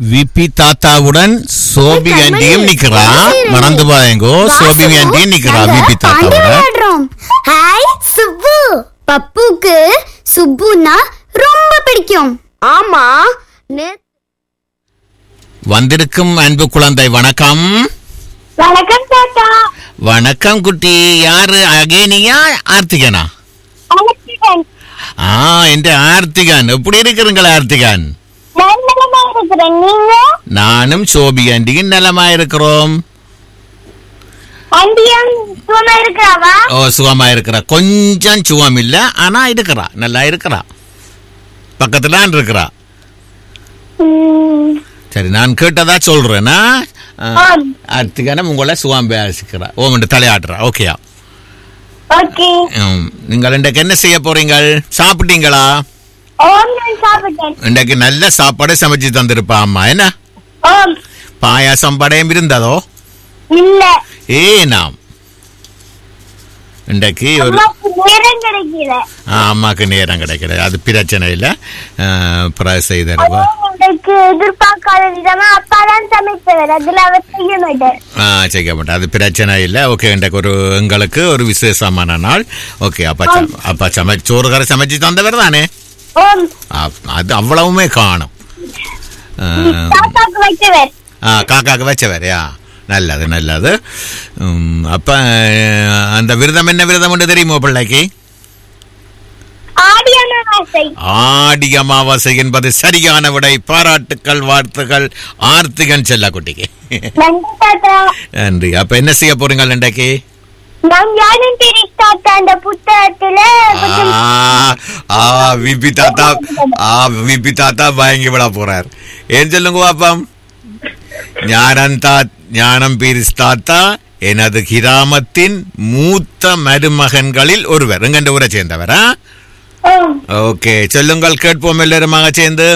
VP தாத்தாவுடன் சோபி ஆண்டியும் நிக்கிறா மறந்து பாருங்கோ சோபி ஆண்டியும் நிக்கிறா விபி தாத்தாவோட விளையாடுறோம் ஹாய் சுப்பு பப்புக்கு சுப்புனா ரொம்ப பிடிக்கும் ஆமா வந்திருக்கும் அன்பு குழந்தை வணக்கம் வணக்கம் தாத்தா வணக்கம் குட்டி யாரு அகேனியா ஆர்த்திகனா ஆ என்ற ஆர்த்திகன் எப்படி இருக்கிறீங்களா ஆர்த்திகன் நான் நலமா இருக்கிறேன் நீங்க நானும் சோபி ஆண்டியும் நலமா இருக்கிறோம் ஆண்டியும் சும்மா இருக்கிறாவா ஓ சுகமா இருக்கிறா கொஞ்சம் சுகம் இல்ல ஆனா இருக்கிறா நல்லா இருக்கிறா பக்கத்துல தான் இருக்கிறா சரி நான் கேட்டதா சொல்றேன்னா ஆம். ஆர்த்திகனம் உங்களை சுகம் பேசிக்கிறா ஓமண்டு தலையாட்டுறா ஓகேயா ஓகே ம், நீங்கள் இன்றைக்கு என்ன செய்ய போறீங்கள் சாப்பிட்டீங்களா ஓம் நான் சாப்பிட்டேன் இன்றைக்கு நல்ல சாப்பாடு சமைச்சு தந்திருப்பா அம்மா என்ன ஓம் பாயாசம் படையும் இருந்ததோ இல்ல ஏ நாம் இன்றைக்கு ஒரு அம்மாக்கு நேரம் கிடைக்கல ஆ, அம்மாக்கு நேரம் கிடைக்கல அது பிரச்சனை இல்லை பிறகு செய்தருவா எனக்கு எதிர்பார்க்காத விதமா அப்பா தான் சமைத்தவர் அதுல அவர் செய்ய மாட்டார் ஆ செய்ய மாட்டேன் அது பிரச்சனை இல்லை ஓகே இன்றைக்கு ஒரு எங்களுக்கு ஒரு விசேஷமான நாள் ஓகே அப்பா ச- அப்பா சமை சோறு கரை சமைச்சு தந்தவர் தானே ஓம் அப்- அது அவ்வளவுமே காணும் ஆ, தாத்தாக்கு வைத்தவர் ஆ காக்காக்கு வச்சவர் யா நல்லது நல்லது ம், அப்ப அஹ், அந்த விரதம் என்ன விரதம் உண்டு தெரியுமோ பிள்ளைக்கு ஆடி அமாவாசை ஆடி அமாவாசை என்பது சரியான விடை பாராட்டுக்கள் வாழ்த்துக்கள் ஆர்த்திகன் செல்ல குட்டிக்கு நன்றி தாத்தா நன்றி அப்ப என்ன செய்ய போறீங்க இன்றைக்கு நாம் யாரும் தெரியும் தாத்தா அந்த புத்தகத்துல கொஞ்சம் ஆ, ஆ விபி தாத்தா ஆ விபி தாத்தா பயங்கி விட போறார் ஏன் சொல்லுங்க பாப்பம் ஞானம் தா ஞானம் பீரிஸ் தாத்தா எனது கிராமத்தின் மூத்த மருமகன்களில் ஒருவர் எங்கண்ட ஊரை சேர்ந்தவரா ஓம். ஓகே சொல்லுங்கள் கேட்போம் எல்லாருமாக சேர்ந்து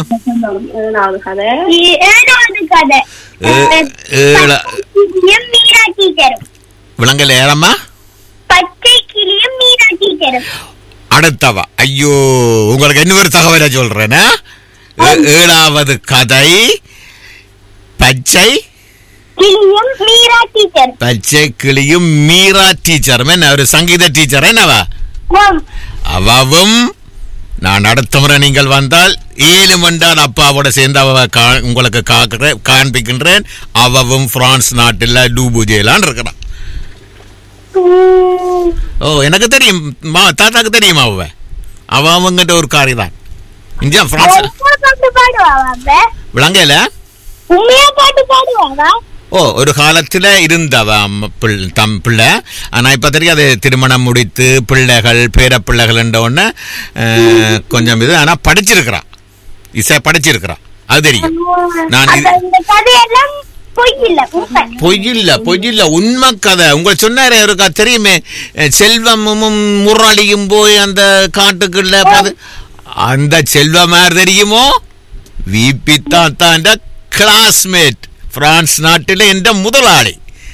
இ- ஏழாவது கதை ஏ- ஏழா- கிளியும் மீரா டீச்சரும் விளங்கல் ஏறம்மா பச்சை கிளியும் மீரா டீச்சரும் அடுத்தவா ஐயோ உங்களுக்கு இன்னொரு தகவலை சொல்றேன்னா ஏ- ஏழாவது கதை பச்சை கிளியும் மீரா டீச்சர் பச்சை கிளியும் மீரா டீச்சர் என்ன ஒரு சங்கீத டீச்சர் என்னவா ஓம். அவவும் நான் அடுத்த முறை நீங்கள் வந்தால் ஏழு மண்டால் அப்பாவோட சேர்ந்து அவ கா- உங்களுக்கு காக்குற காண்பிக்கின்றேன் அவவும் பிரான்ஸ் நாட்டில் டூபுஜேலான் இருக்கிறான் உம். ஓ எனக்கு தெரியும் மா தாத்தாக்கு தெரியுமா அவ அவ அவங்கிட்ட ஒரு காரி தான் இந்தியா பிரான்ஸ் உண்மையா பாட்டு பாடுவாவா அவ? விளங்கல உண்மையா பாட்டு பாடுவாவா ஓ ஒரு காலத்துல இருந்தவ அம்ம பிள்- தம் பிள்ளை ஆனா இப்ப தெரியாது திருமணம் முடித்து பிள்ளைகள் பேர பிள்ளைகள் உடனே அஹ், கொஞ்சம் இது ஆனா படிச்சிருக்கிறா இசை படிச்சிருக்கிறா அது தெரியும் நான் அப்ப இது- இந்த கதையெல்லாம் பொய் இல்ல உண்மை பொய்யில்ல பொய்யில்ல உண்மை கதை உங்க சொன்னாரே இருக்கா தெரியுமே அஹ், செல்வமும் முரளியும் போய் அந்த காட்டுக்குள்ள பது- அந்த செல்வம் யார் தெரியுமோ விபி தாத்தாண்ட கிளாஸ்மேட் பிரான்ஸ் நாட்டில் என்ற முதலாளி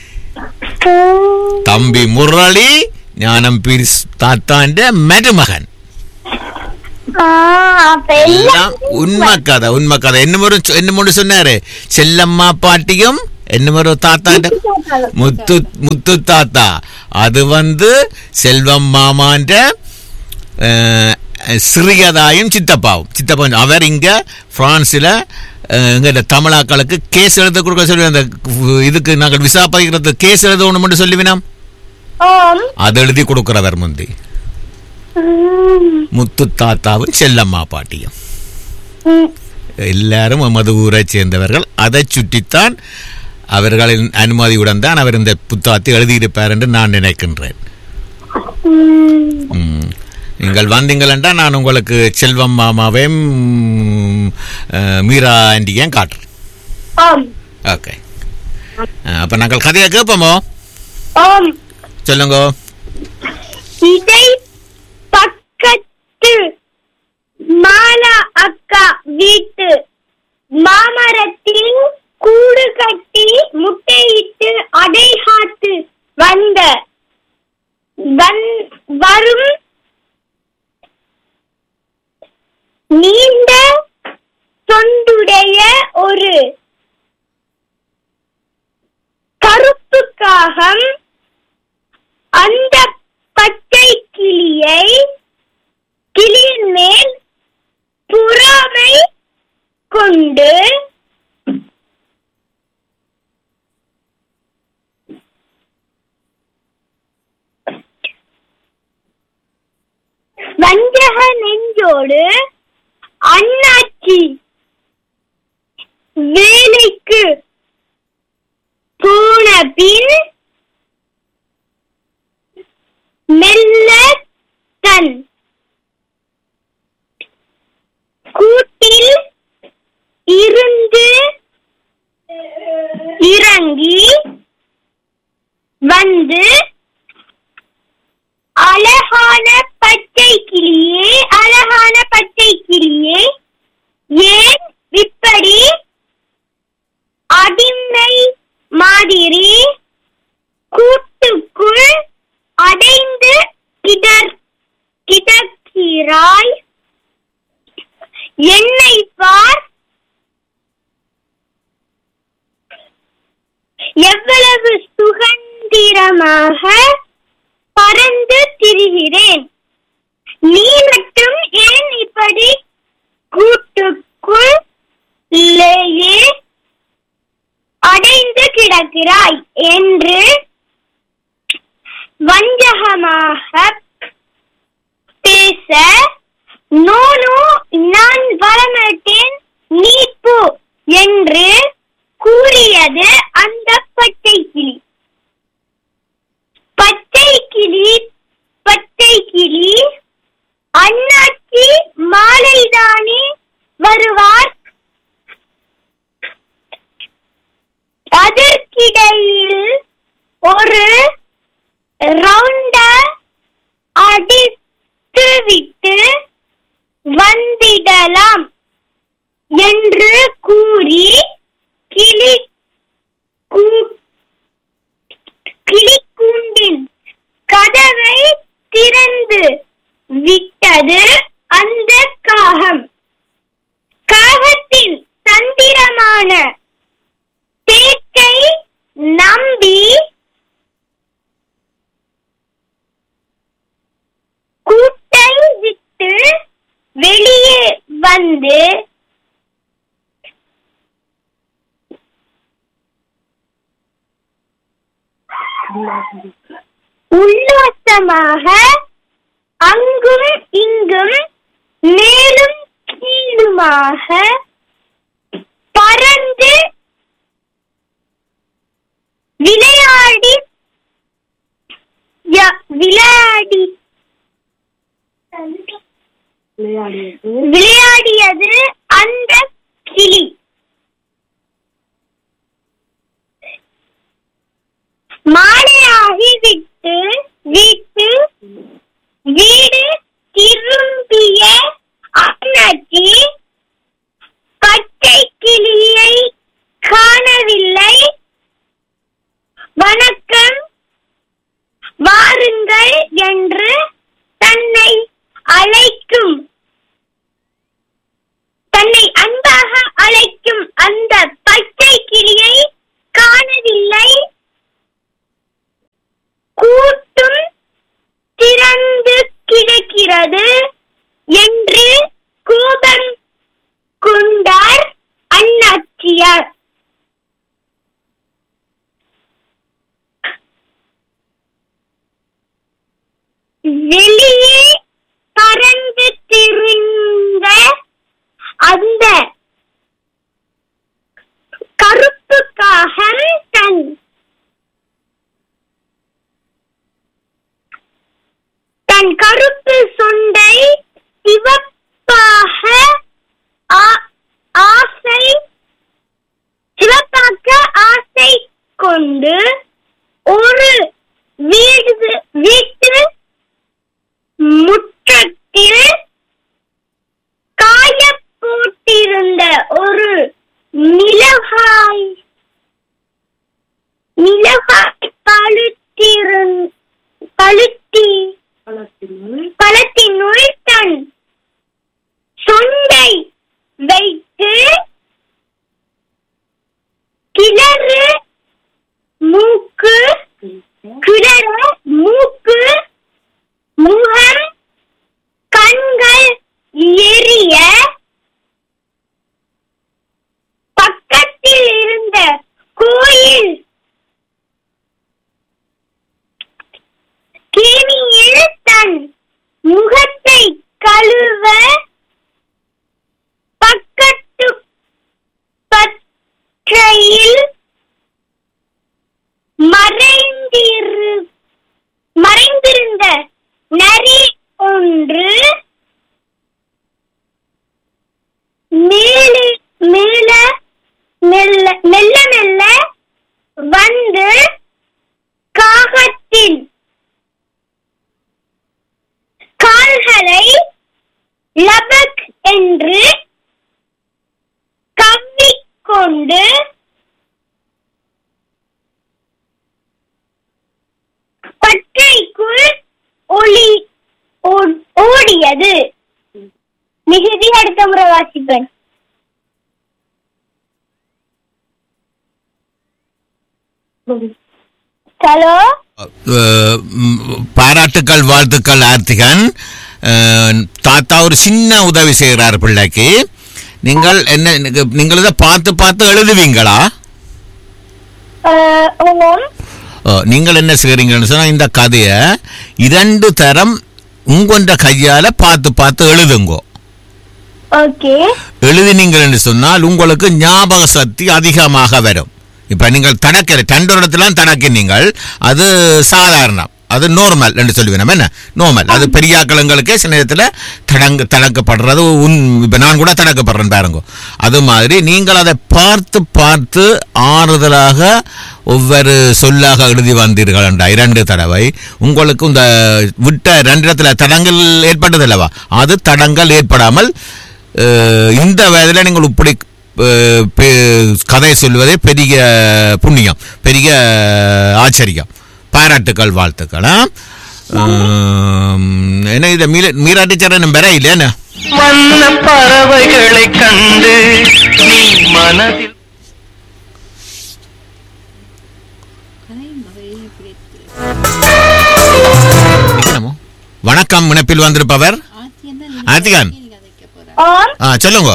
உம். தம்பி முரளி ஞானம் பீரிஸ் தாத்தாண்ட மருமகன் ஆ, அப்ப எல்லாம் எல்லாம் உண்மை கதை உண்மை கதை என்ன என்ன சொன்னாரு செல்லம்மா பாட்டியும் என்ன ஒரு தாத்தாண்ட முத்து முத்து தாத்தா அது வந்து செல்வம் மாமான்ற அஹ், சிறியதாயும் சித்தப்பாவும் சித்தப்பா அவர் இங்க பிரான்ஸ்ல அஹ், இங்க இந்த தமிழாக்களுக்கு கேஸ் எழுத கொடுக்க சொல்லி அந்த இதுக்கு நாங்கள் விசா பதிக்கிறது கேஸ் எழுதணும் மட்டும் சொல்லுவினோம் ஓம். அது எழுதி கொடுக்கிறவர் முந்தி உம். முத்து தாத்தாவும் செல்லம்மா பாட்டியும் உம். எல்லாரும் எமது ஊரை சேர்ந்தவர்கள் அதை சுற்றித்தான் அவர்களின் அனுமதியுடன் தான் அவர் இந்த புத்தகத்தை எழுதியிருப்பார் என்று நான் நினைக்கின்றேன் உம். ம். நீங்கள் வந்தீங்கள் என்றால் நான் உங்களுக்கு செல்வம் மாமாவையும் ம், அஹ், மீரா ஆண்டியையும் காட்டுறேன் ஓம். ஓகே அப்போ நாங்கள் கதையை கேட்போமோ ஓம். சொல்லுங்க இதை பக்கத்து மாலா அக்கா வீட்டு மாமரத்தில் கூடு கட்டி முட்டையிட்டு அடைகாத்து வந்த வந்- வரும் நீண்ட தொண்டுடைய ஒரு துண்டு வஞ்சக நெஞ்சோடு அண்ணாச்சி வேலைக்கு போன பின் மெல்ல தன் கூட்டில் இருந்து இறங்கி வந்து அழகான பச்சை கிளியே அழகான பச்சை கிளியே ஏன் இப்படி அடிமை மாதிரி கூட்டுக்குள் அடைந்து கிடர் கிடக்கிறாய் என்னை பார் எவ்வளவு சுதந்திரமாக பறந்து திரிகிறேன் நீ மட்டும் ஏன் இப்படி கூட்டுக்குள் லேயே அடைந்து கிடக்கிறாய் என்று வஞ்சகமாக பேச நோ நோ நான் வரமாட்டேன் நீ போ என்று கூறியது அந்த பச்சை கிளி பச்சை கிளி பச்சை கிளி அண்ணாச்சி மாலைதானே வருவார் அதற்கிடையில் ஒரு ரவுண்ட அடித்துவிட்டு வந்திடலாம் என்று கூறி கிளி கூ- கிளிக்கூண்டின் கதவை திறந்து விட்டது அந்த காகம் காகத்தின் தந்திரமான பேச்சை நம்பி கூட்டை விட்டு வெளியே வந்து உல்லாசமாக அங்கும் இங்கும் மேலும் கீழுமாக பறந்து விளையாடி ய- விளையாடி விளையாடியது அந்த கிளி மாலையாகி விட்டு வீட்டு வீடு திரும்பிய அண்ணாச்சி பச்சை கிளியை காணவில்லை வணக்கம் வாருங்கள் என்று தன்னை அழைக்கும் தன்னை அன்பாக அழைக்கும் அந்த பச்சை கிளியை காணவில்லை கூட்டும் திறந்து கிடக்கிறது என்று கோபம் கொண்டார் அண்ணாச்சியார் வெளியே பறந்து திரிந்த அந்த கருப்பு காகம் தன் தன் கருப்பு சொண்டை சிவப்பாக ஆ- ஆசை சிவப்பாக்க ஆசை கொண்டு ஒரு வீடு வீட்டு முற்றத்தில் காய போட்டிருந்த ஒரு மிளகாய் மிளகாய் பழுத்திருந் பழுத்தி பழத்தினுள் தன் சொண்டை வைத்து கிளறு மூக்கு கிளறு மூக்கு முகம் கண்கள் எரிய ஒன்று பற்றைக்குள் ஒளி ஓ- ஓடியது மிகுதி அடுத்த முறை வாசிப்பேன் ஹலோ அஹ், ம், பாராட்டுக்கள் வாழ்த்துக்கள் ஆர்த்திகன் அஹ், தாத்தா ஒரு சின்ன உதவி செய்கிறார் பிள்ளைக்கு நீங்கள் என்ன நீங்க- நீங்கள் இதை பார்த்து பார்த்து எழுதுவீங்களா அஹ், ஓம் அஹ், நீங்கள் என்ன செய்கிறீங்கன்னு சொன்னால் இந்த கதையை இரண்டு தரம் உங்கொண்ட கையால் பார்த்து பார்த்து எழுதுங்கோ ஓகே எழுதினீங்கன்னு சொன்னால் உங்களுக்கு ஞாபக சக்தி அதிகமாக வரும் இப்போ நீங்கள் தடக்கிற டண்டோரத்திலாம் தடக்கினீங்கள் அது சாதாரணம் அது நார்மல் என்று சொல்லுவேன் நம்ம என்ன நார்மல் அது பெரியாக்களுங்களுக்கே சில நேரத்தில் தடங்கு தடக்கப்படுறது உன் இப்போ நான் கூட தடக்கப்படுறேன் பாருங்க அது மாதிரி நீங்கள் அதை பார்த்து பார்த்து ஆறுதலாக ஒவ்வொரு சொல்லாக எழுதி வந்தீர்கள் என்ற இரண்டு தடவை உங்களுக்கு இந்த விட்ட ரெண்டு இடத்துல தடங்கள் ஏற்பட்டது அல்லவா அது தடங்கள் ஏற்படாமல் அஹ், இந்த வயதில் நீங்கள் இப்படி அஹ், பெ- கதை சொல்வதே பெரிய புண்ணியம் பெரிய ஆச்சரியம் பாராட்டுக்கள் வாழ்த்துக்கள் ஆ? உம், என்ன இதை மீர மீரா டீச்சர் என்ன பெற இல்லையா வண்ண பறவைகளை கண்டு நீ மனதில் என்னமோ? வணக்கம் இணைப்பில் வந்திருப்பவர் ஆர்த்திகன் ஓம் ஆ சொல்லுங்க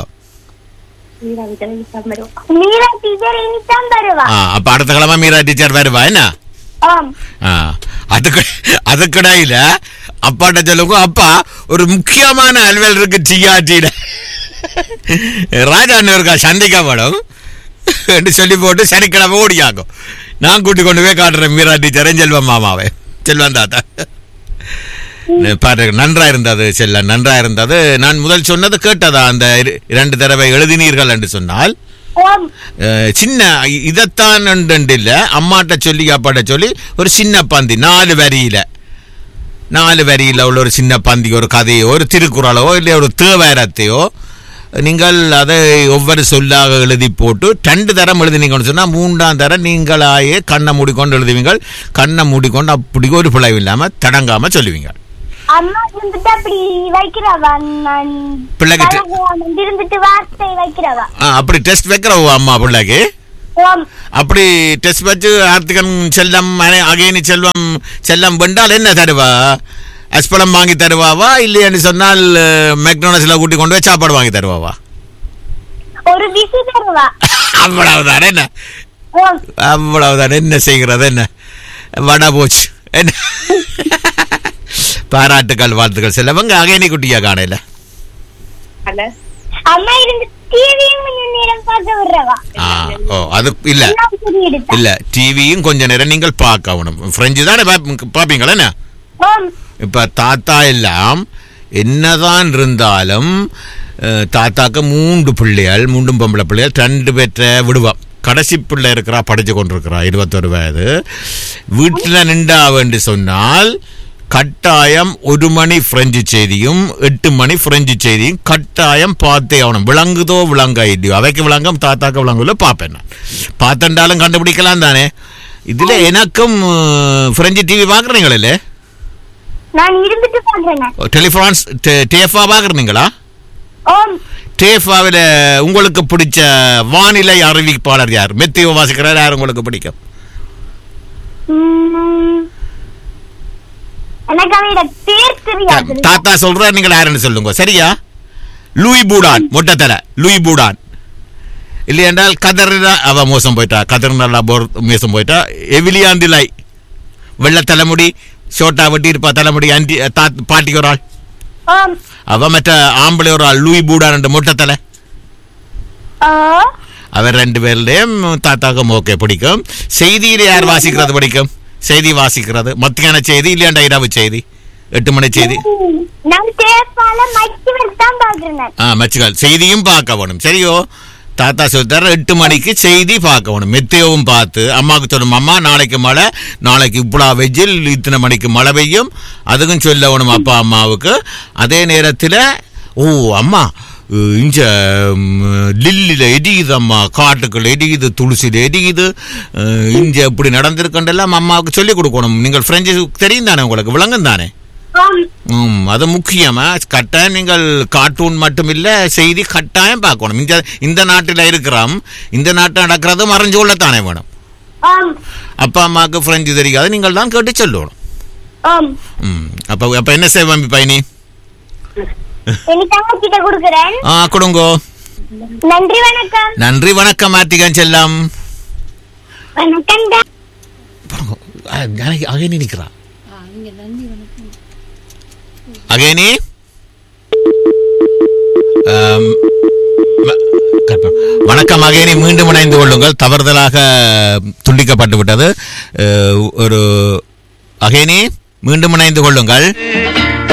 மீரா டீச்சர் இனித்தான் வருவா ஆ அப்ப அடுத்த கிழமை மீரா டீச்சர் வருவா என்ன ஓம் ஆ, அதுக்கு அதுக்கிடையில அப்பாட்ட சொல்லுங்க அப்பா ஒரு முக்கியமான அலுவல் இருக்கு டிஆர்டியில ராஜா இருக்கா சந்திக்கப்படும் என்று சொல்லி போட்டு சனிக்கிழமை ஓடியாக்கும் நான் கூட்டி கொண்டு போய் காட்டுறேன் மீரா டீச்சரை செல்வம் மாமாவை செல்வம் தாத்தா பாரு நன்றா இருந்தது செல்ல நன்றா இருந்தது நான் முதல் சொன்னது கேட்டதா அந்த இரு- இரண்டு தடவை எழுதினீர்கள் என்று சொன்னால் ஓம் அஹ், சின்ன இ- இதைத்தான் உண்டு இல்ல அம்மாட்ட சொல்லி அப்பாட்ட சொல்லி ஒரு சின்ன பந்தி நாலு வரியில நாலு வரியில உள்ள ஒரு சின்ன பந்தி ஒரு கதையோ ஒரு திருக்குறளோ இல்லை ஒரு தேவாரத்தையோ நீங்கள் அதை ஒவ்வொரு சொல்லாக எழுதி போட்டு ரெண்டு தரம் எழுதினீங்கன்னு சொன்னா மூன்றாம் தரம் நீங்களாயே கண்ணை மூடிக்கொண்டு எழுதுவீங்கள் கண்ணை மூடிக்கொண்டு அப்படி ஒரு பிளவு இல்லாம தடங்காம சொல்லுவீங்க அம்மா இருந்துட்டு அப்படி வைக்கிறவா நான் பிள்ளைக்கு தெ- பழகுவான் இருந்துட்டு வார்த்தை வைக்கிறவா ஆ, அப்படி டெஸ்ட் வைக்கிறோம் அம்மா பிள்ளைக்கு ஓம் அப்படி டெஸ்ட் வச்சு ஆர்த்திகன் செல்லம் அனே- அகேனி செல்வம் செல்லம் வென்றால் என்ன தருவா அஸ்பலம் வாங்கி தருவாவா இல்லையான்னு சொன்னால் மெக்டோனஸ்ல கூட்டி கொண்டு போய் சாப்பாடு வாங்கி தருவாவா ஒரு பிசி தருவா அவ்வளவுதான் என்ன ஓம் அவ்வளவுதான் என்ன செய்கிறது என்ன வடை போச்சு என்ன பாராட்டுக்கள் வாழ்த்துக்கள் செல்லவங்க அகேனி குட்டியா காணையில அம்மா இருந்து டிவியும் கொஞ்சம் நேரம் பார்க்க விடுறவா ஆ ஓ அது இல்ல எல்லாம் சொல்லி எடுத்தா இல்ல டிவியும் கொஞ்ச நேரம் நீங்கள் பார்க்கணும் ஃப்ரெஞ்சு தானே பாப்ப- பாப்பீங்களா என்ன ஓம் இப்ப தாத்தா எல்லாம் என்னதான் இருந்தாலும் அஹ், தாத்தாக்கு மூன்று பிள்ளைகள் மூன்றும் பொம்பளை பிள்ளைகள் ரெண்டு பேற்ற விடுவான் கடைசி பிள்ளை இருக்கிறா படிச்சு கொண்டிருக்கிறா இருபத்தொரு வயது வீட்டில் நின்றா வேண்டி சொன்னால் கட்டாயம் ஒரு மணி பிரெஞ்சு செய்தியும் எட்டு மணி பிரெஞ்சு செய்தியும் கட்டாயம் பார்த்தே ஆகணும் விளங்குதோ விளங்க இல்லையோ அவைக்கு விளங்கும் தாத்தாக்கு விளங்குல பார்ப்பேன் நான் பார்த்தண்டாலும் கண்டுபிடிக்கலாம் தானே இதுல எனக்கும் அஹ், பிரெஞ்சு டிவி பார்க்குறீங்களே நான் இருந்துட்டு பாக்குறேன் டெலிஃபான்ஸ் டேஃபா பார்க்குறீங்களா ஓம் டேஃபாவில் உங்களுக்கு பிடிச்ச வானிலை அறிவிப்பாளர் யார் மெத்தியோ வாசிக்கிறார் யார் உங்களுக்கு பிடிக்கும் உம், எனக்கு அவனோட பேர் தெரியாது தாத்தா சொல்றார் நீங்கள் யாருன்னு சொல்லுங்க சரியா லூய் பூடான் மொட்டத்தலை லூய் பூடான் இல்லை என்றால் கதறினா அவ மோசம் போயிட்டா கதறினா போர் மோசம் போயிட்டா எவிலியாந்திலை வெள்ள தலைமுடி ஷோட்டா வெட்டி இருப்பா தலைமுடி அண்டி தாத் பாட்டிக்கு ஒரு ஆள் ஓம் அவ மற்ற ஆம்பளை ஒரு ஆள் லூய் பூடான் என்ற மொட்டத்தலை ஓ அவர் ரெண்டு பேர்லயும் தாத்தாக்கும் ஓகே பிடிக்கும் செய்தியில யார் வாசிக்கிறது பிடிக்கும் செய்தி வாசிக்கிறது மத்தியான செய்தி இல்லையாண்டா இரவு செய்தி எட்டு மணி செய்தி உம், நான் தேப்பால மச்சி தான் பாக்குறேன் ஆ மச்சுக்கால் செய்தியும் பார்க்க வேணும் சரியோ தாத்தா சொல்லித்தார் எட்டு மணிக்கு செய்தி பார்க்க வேணும் மெத்தையவும் பார்த்து அம்மாவுக்கு சொல்லணும் அம்மா நாளைக்கு மழை நாளைக்கு இப்படா வெஜ்ஜில் இத்தனை மணிக்கு மழை பெய்யும் அதுக்கும் சொல்ல வேணும் அப்பா அம்மாவுக்கு அதே நேரத்தில் ஓ அம்மா அஹ், இஞ்ச ம், லில்லில எரியுதம்மா காட்டுக்குள்ள எரியுது துளசியில் எரியுது அஹ், இஞ்ச இப்படி நடந்திருக்கண்டெல்லாம் அம்மாவுக்கு சொல்லிக் கொடுக்கணும் நீங்கள் பிரெஞ்சு தெரியும் தானே உங்களுக்கு விளங்கும் தானே ஆம் ம் அது முக்கியமா கட்டாயம் நீங்கள் கார்ட்டூன் மட்டும் இல்ல செய்தி கட்டாயம் பார்க்கணும் இந்த இந்த நாட்டில் இருக்கிறோம் இந்த நாட்டில் நடக்கிறது மறைஞ்சு கொள்ளத்தானே வேணும் ஆம் அப்பா அம்மாவுக்கு பிரெஞ்சு தெரியாது நீங்கள் தான் கேட்டு சொல்லணும் ஆம் ம் அப்ப அப்ப என்ன செய்வோம் பயணி இனி தங்கச்சிட்ட கொடுக்குறேன் ஆ கொடுங்கோ நன்றி வணக்கம் நன்றி வணக்கம் ஆர்த்திகன் செல்லம் வணக்கம் பாருங்க அகேனி நிக்கிறா அகேனி ஆம், ம- கட் பண்ணு. வணக்கம் அகேனி மீண்டும் இணைந்து கொள்ளுங்கள் தவறுதலாக துண்டிக்கப்பட்டு விட்டது அஹ், ஒரு அகேனி மீண்டும் இணைந்து கொள்ளுங்கள்